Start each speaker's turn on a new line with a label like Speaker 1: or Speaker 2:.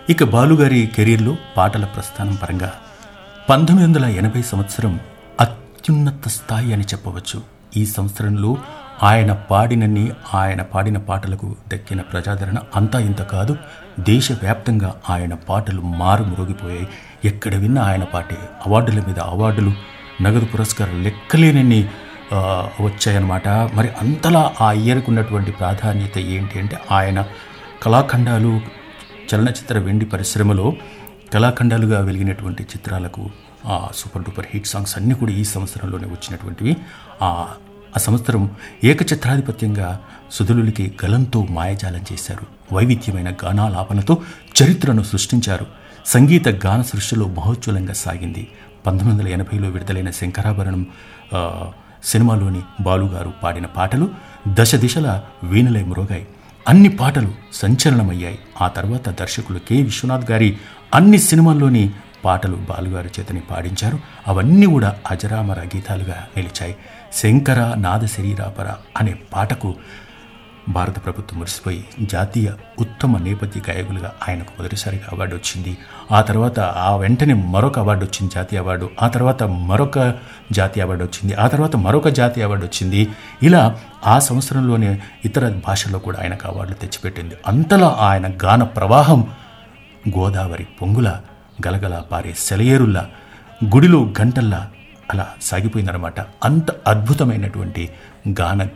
Speaker 1: ఇక బాలుగారి కెరీర్లో పాటల ప్రస్థానం పరంగా పంతొమ్మిది వందల ఎనభై సంవత్సరం అత్యున్నత స్థాయి అని చెప్పవచ్చు ఈ సంవత్సరంలో ఆయన పాడినన్ని ఆయన పాడిన పాటలకు దక్కిన ప్రజాదరణ అంతా ఇంత కాదు దేశవ్యాప్తంగా ఆయన పాటలు మారుమురోగిపోయాయి ఎక్కడ విన్నా ఆయన పాటే అవార్డుల మీద అవార్డులు నగదు పురస్కారాలు లెక్కలేనన్ని ఆ, వచ్చాయన్నమాట మరి అంతలా ఆ ఇయర్కు ఉన్నటువంటి ప్రాధాన్యత ఏంటి అంటే ఆయన కళాఖండాలు చలనచిత్ర వెండి పరిశ్రమలో కళాఖండాలుగా వెలిగినటువంటి చిత్రాలకు ఆ సూపర్ డూపర్ హిట్ సాంగ్స్ అన్నీ కూడా ఈ సంవత్సరంలోనే వచ్చినటువంటివి ఆ ఆ సంవత్సరం ఏకఛత్రాధిపత్యంగా సుధులులకి గలంతో మాయజాలం చేశారు వైవిధ్యమైన గానాలాపనతో చరిత్రను సృష్టించారు సంగీత గాన సృష్టిలో మహోజ్వలంగా సాగింది పంతొమ్మిది వందల ఎనభైలో విడుదలైన శంకరాభరణం ఆ, సినిమాలోని బాలుగారు పాడిన పాటలు దశ దిశల వీణలై మ్రోగాయి అన్ని పాటలు సంచలనమయ్యాయి ఆ తర్వాత దర్శకులు కె విశ్వనాథ్ గారి అన్ని సినిమాల్లోని పాటలు బాలుగారి చేతని పాడించారు అవన్నీ కూడా అజరామర గీతాలుగా నిలిచాయి శంకర నాద శరీరాపర అనే పాటకు భారత ప్రభుత్వం మురిసిపోయి జాతీయ ఉత్తమ నేపథ్య గాయకులుగా ఆయనకు మొదటిసారిగా అవార్డు వచ్చింది ఆ తర్వాత ఆ వెంటనే మరొక అవార్డు వచ్చింది జాతీయ అవార్డు ఆ తర్వాత మరొక జాతీయ అవార్డు వచ్చింది ఆ తర్వాత మరొక జాతీయ అవార్డు వచ్చింది ఇలా ఆ సంవత్సరంలోనే ఇతర భాషల్లో కూడా ఆయనకు అవార్డులు తెచ్చిపెట్టింది అంతలా ఆయన గాన ప్రవాహం గోదావరి పొంగుల గలగల పారే సెలయేరుల్లా గుడిలో గంటల్లా అలా సాగిపోయిందనమాట అంత అద్భుతమైనటువంటి గాన